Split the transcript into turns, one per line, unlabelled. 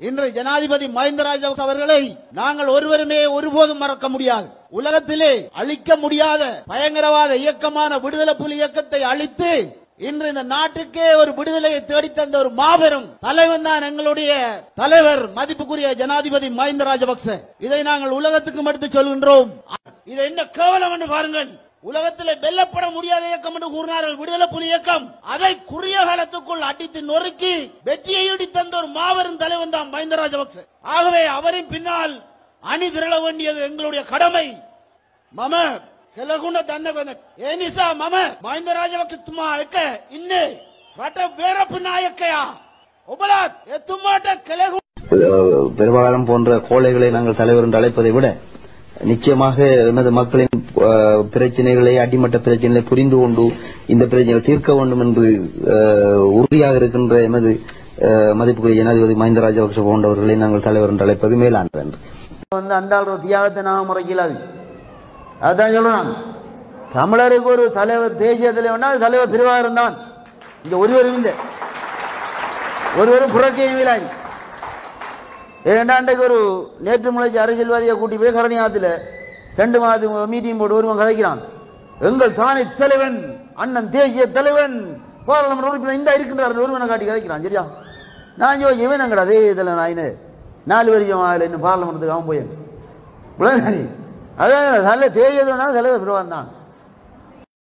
இன்று ஜனாதிபதி மஹிந்த ராஜபக்ச அவர்களை நாங்கள் ஒருவருமே ஒருபோதும் மறக்க முடியாது உலகத்திலே அழிக்க முடியாத பயங்கரவாத இயக்கமான விடுதலை புலி இயக்கத்தை அழித்து இன்று இந்த நாட்டுக்கே ஒரு விடுதலையை தேடித்தந்த ஒரு மாபெரும் தலைவன் தான் எங்களுடைய தலைவர் மதிப்புக்குரிய ஜனாதிபதி மஹிந்த ராஜபக்ச இதை நாங்கள் உலகத்துக்கு எடுத்து சொல்கின்றோம் இது என்ன கேவலம் என்று பாருங்கள் உலகத்திலே வெல்லப்பட முடியாத இயக்கம் என்று கூறினார்கள் விடுதலை புலி இயக்கம் அதை குறுகிய காலத்துக்குள் அடித்து நொறுக்கி வெற்றியை ஈடி தந்த ஒரு மாபெரும் தலைவன் தான் மஹிந்த ராஜபக்ச ஆகவே அவரின் பின்னால் அணி திரள வேண்டியது எங்களுடைய கடமை මම කෙලගුණ දන්න වෙන. ඒ නිසා මම මහින්ද රාජපක්ෂතුමා එක ඉන්නේ රට බේරපු நாயකයා. ඔබලත් එතුමාට කෙලගුණ
அஹ், பெரும்பாலும் போன்ற கோழைகளை நாங்கள் தலைவர் என்று அழைப்பதை விட நிச்சயமாக எமது மக்களின் அஹ், பிரச்சனைகளை அடிமட்ட பிரச்சனைகளை புரிந்து கொண்டு இந்த பிரச்சனைகளை தீர்க்க வேண்டும் என்று அஹ், உறுதியாக இருக்கின்ற எமது அஹ், மதிப்புக்குரிய ஜனாதிபதி மஹிந்த ராஜபக்ச போன்றவர்களை நாங்கள் தலைவர் என்று அழைப்பது மேலானது என்று
வந்து அந்த ஆள் ஒரு தியாகத்தை நாம முறைக்கலாது அதான் சொல்றேன் தமிழருக்கு ஒரு தலைவர் தேசிய தலைவர்னா அது தலைவர் திருவாரூர் தான் இங்க ஒருவரும் இல்லை ஒருவரும் புறக்கையும் இல்லை இரண்டாண்டுக்கு ஒரு நேற்று முளைச்சி அரசியல்வாதியை கூட்டி போய் கரணி ஆத்துல ரெண்டு மாதம் மீட்டிங் போட்டு ஒருவன் கதைக்கிறான் எங்கள் தானே தலைவன் அண்ணன் தேசிய தலைவன் பாராளுமன்ற உறுப்பினர் இந்த இருக்கின்றார் ஒருவனை காட்டி கதைக்கிறான் சரியா நான் ஜோ இவன் எங்கடா அதே இதில் நான் நாலு வருஷம் ஆகல இன்னும் பாராளுமன்றத்துக்கு அவன் போயேன் விளங்காரி அதான் தலைவர் தேசிய தலைவர் தலைவர் தான்